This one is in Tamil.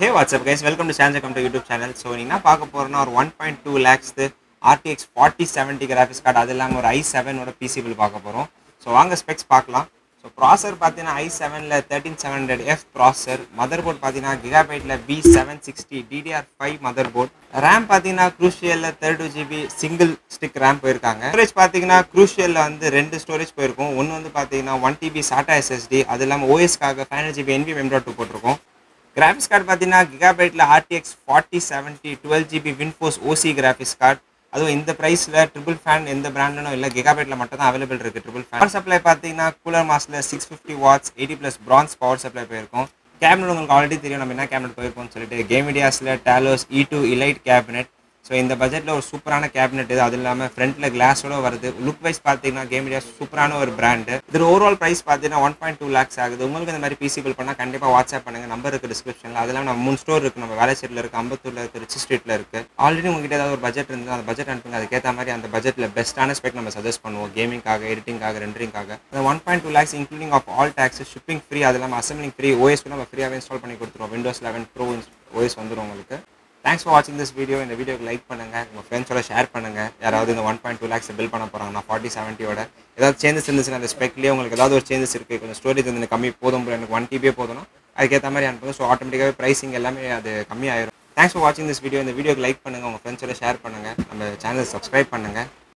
hey what's up guys welcome to Chan's come to YouTube channel so நீங்க என்ன பார்க்க போறோம்னா ஒரு one point two lakhs RTX forty seventy graphics card அது இல்லாமல் ஒரு ஐ செவனோட பிசி பில் பார்க்க போகிறோம் ஸோ வாங்க ஸ்பெக்ஸ் பார்க்கலாம் ஸோ ப்ராசர் பார்த்தீங்கன்னா ஐ செவனில் thirteen seven hundred F processor motherboard பார்த்தீங்கன்னா கிகாபைட்டில் B seven sixty DDR five motherboard RAM பார்த்தீங்கன்னா க்ரூஷியலில் thirty two GB single stick RAM போயிருக்காங்க ஸ்டோரேஜ் பார்த்தீங்கன்னா க்ரூஷியலில் வந்து ரெண்டு ஸ்டோரேஜ் போயிருக்கும் ஒன்று வந்து பார்த்தீங்கன்னா ஒன் டிபி சாட்டா எஸ்எஸ்டி அது இல்லாமல் ஓஎஸ்க்காக ஃபைவ் ஹண்ட்ரட் ஜிபி என்பி மெம் டாட் டூ போட்டிருக்கோம் கிராஃபிக்ஸ் கார்டு பார்த்தீங்கன்னா கிகாபைட்டில் RTX forty seventy twelve GB வின்ஃபோஸ் ஓசி கிராஃபிக்ஸ் கார்டு அதுவும் இந்த ப்ரைஸில் ட்ரிபிள் ஃபேன் எந்த பிராண்டும் இல்லை கிகாபைட்டில் மட்டும் தான் அவைலபிள் இருக்குது ட்ரிபிள் ஃபேன் பவர் சப்ளை பார்த்தீங்கன்னா கூலர் மாஸில் six fifty watts eighty plus bronze power supply போயிருக்கும் கேபினட் உங்களுக்கு ஆல்ரெடி தெரியும் நம்ம என்ன கேபினட் போயிருக்கோம்னு சொல்லிட்டு கேம் மீடியாஸில் Talos E two elite cabinet so இந்த பட்ஜெட்டில் ஒரு சூப்பரான கேபினெட் இது அது இல்லாமல் ஃப்ரண்ட்டில் கிளாஸோட வருது லுக் வைஸ் பார்த்தீங்கன்னா கேம் மீடியா சூப்பரான ஒரு பிராண்டு இது ஓவரால் ப்ரைஸ் பார்த்தீங்கன்னா ஒன் பாயிண்ட் டூ லேக்ஸ் ஆகுது உங்களுக்கு இந்த மாதிரி பிசி பில் பண்ணால் கண்டிப்பாக வாட்ஸ்அப் பண்ணுங்கள் நம்பர் இருக்குது டிஸ்கிரிப்ஷனில் அது இல்லாமல் நம்ம மூணு ஸ்டோர் இருக்குது நம்ம வேலைச்சேரியில் இருக்குது அம்பத்தூரில் இருக்குது ரிச்சி ஸ்ட்ரீட்டில் இருக்குது ஆல்ரெடி உங்ககிட்ட ஏதாவது ஒரு பட்ஜெட் இருந்து அந்த பட்ஜெட் அனுப்புங்க அதுக்கேற்ற மாதிரி அந்த பட்ஜெட்டில் பெஸ்ட்டான ஸ்பெக் நம்ம சஜஸ்ட் பண்ணுவோம் கேமிங்காக எடிட்டிங்காக ரெண்டரிங்காக அந்த one point two lakhs including of all tax shipping free அது இல்லாமல் அசம்பிளிங் ஃப்ரீ ஓஎஸ் நம்ம ஃப்ரீயாகவே இன்ஸ்டால் பண்ணி கொடுத்துருவோம் விண்டோஸ் லெவன் ப்ரோ ஓஎஸ் வந்துடும் உங்களுக்கு தேங்க்ஸ் ஃபார் வாட்சிங் திஸ் வீடியோ இந்த வீடியோக்கு லைக் பண்ணுங்க உங்கள் ஃப்ரெண்ட்ஸோட ஷேர் பண்ணுங்க யாராவது இந்த one point two lakhs bill பண்ண போகிறாங்க நான் ஃபார்ட்டி செவன்ட்டியோட ஏதாவது சேஞ்சஸ் இருந்துச்சுன்னா அந்த ஸ்பெக்லேயே உங்களுக்கு ஏதாவது ஒரு சேஞ்சஸ் இருக்குது கொஞ்சம் ஸ்டோரேஜ் வந்து எனக்கு கம்மி போதும் bro, எனக்கு ஒன் டிபியே போதும்னா அதுக்கேற்ற மாதிரி அனுப்புங்க ஸோ ஆட்டோமேட்டிக்காகவே ப்ரைஸிங் எல்லாமே அது கம்மியாயிரும் தேங்க்ஸ் ஃபார் வாட்சிங் திஸ் வீடியோ இந்த வீடியோக்கு லைக் பண்ணுங்க உங்கள் ஃப்ரெண்ட்ஸோட ஷேர் பண்ணுங்க நம்ம சேனல் சப்ஸ்கிரைப் பண்ணுங்க